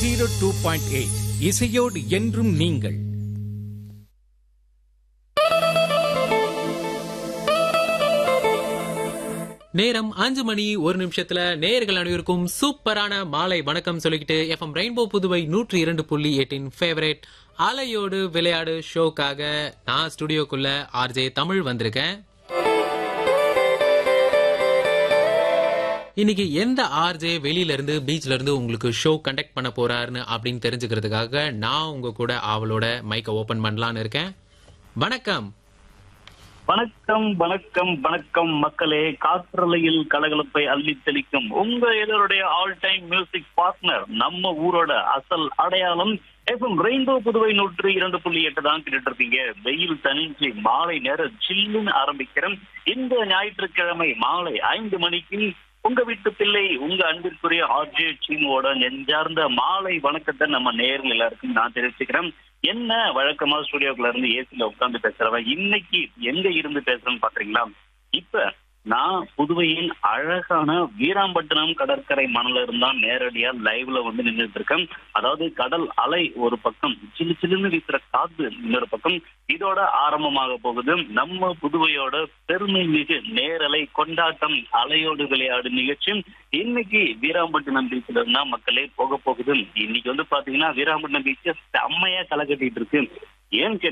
zero two point eight இசையோடு என்றும் நீங்கள் நேரம் அஞ்சு மணி ஒரு நிமிஷத்துல நேர்கள் அனைவருக்கும் சூப்பரான மாலை வணக்கம் சொல்லிக்கிட்டு எஃப்எம் ரெயின்போ புதுவை நூற்றி இரண்டு புள்ளி எட்டின் ஃபேவரேட் அலையோடு விளையாடு ஷோக்காக நான் ஸ்டுடியோக்குள்ள ஆர்ஜே தமிழ் வந்திருக்கேன் இன்னைக்கு எந்த ஆர்ஜே வெளியில இருந்து பீச்ல இருந்து உங்களுக்கு ஷோ கண்டக்ட் பண்ண போறாருன்னு அப்படின்னு தெரிஞ்சுக்கிறதுக்காக நான் உங்க கூட அவளோட மைக்கை ஓபன் பண்ணலான்னு இருக்கேன் வணக்கம் வணக்கம் வணக்கம் வணக்கம் மக்களே காற்றலையில் கலகலப்பை அள்ளி தெளிக்கும் உங்க எல்லாருடைய ஆல் டைம் மியூசிக் பார்ட்னர் நம்ம ஊரோட அசல் அடையாளம் எஃப்எம் ரெயின்போ புதுவை நூற்று இரண்டு புள்ளி எட்டு தான் கேட்டுட்டு இருக்கீங்க வெயில் தனிஞ்சு மாலை நேரம் சில்லுன்னு ஆரம்பிக்கிறோம் இந்த ஞாயிற்றுக்கிழமை மாலை ஐந்து மணிக்கு உங்க வீட்டு பிள்ளை உங்க அன்பிற்குரிய ஆர்ஜே சீனோட நெஞ்சார்ந்த மாலை வணக்கத்தை நம்ம நேரில் எல்லாருக்கும் நான் தெரிவிச்சுக்கிறேன் என்ன வழக்கமா ஸ்டுடியோக்குள்ள இருந்து ஏசில உட்கார்ந்து பேசுறவன் இன்னைக்கு எங்க இருந்து பேசுறேன்னு பாக்குறீங்களா இப்ப நான் புதுவையின் அழகான வீராம்பட்டினம் கடற்கரை மணல இருந்தா நேரடியா லைவ்ல வந்து நின்றுட்டு இருக்கேன் அதாவது கடல் அலை ஒரு பக்கம் சிலு சிலுன்னு வீசுற காத்து இன்னொரு பக்கம் இதோட ஆரம்பமாக போகுது நம்ம புதுவையோட பெருமை மிகு நேரலை கொண்டாட்டம் அலையோடு விளையாடு நிகழ்ச்சி இன்னைக்கு வீராம்பட்டினம் பீச்ல இருந்தா மக்களே போக போகுது இன்னைக்கு வந்து பாத்தீங்கன்னா வீராம்பட்டினம் பீச் செம்மையா களை கட்டிட்டு இருக்கு ஏன்னு